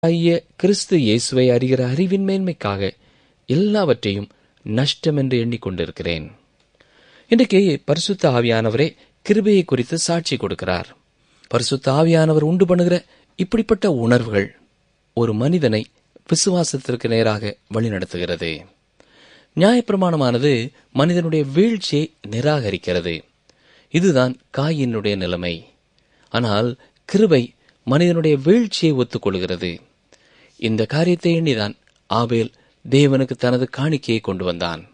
ஆகிய கிறிஸ்து இயேசுவை அறிகிற அறிவின் மேன்மைக்காக எல்லாவற்றையும் நஷ்டம் என்று எண்ணிக்கொண்டிருக்கிறேன் இன்றைக்கு பரிசுத்த ஆவியானவரே கிருபையை குறித்து சாட்சி கொடுக்கிறார் பரிசுத்த ஆவியானவர் உண்டு பண்ணுகிற இப்படிப்பட்ட உணர்வுகள் ஒரு மனிதனை விசுவாசத்திற்கு நேராக வழிநடத்துகிறது நியாயப்பிரமாணமானது மனிதனுடைய வீழ்ச்சியை நிராகரிக்கிறது இதுதான் காயினுடைய நிலைமை ஆனால் கிருபை மனிதனுடைய வீழ்ச்சியை ஒத்துக்கொள்கிறது இந்த காரியத்தை எண்ணிதான் ஆபேல் தேவனுக்கு தனது காணிக்கையை கொண்டு வந்தான்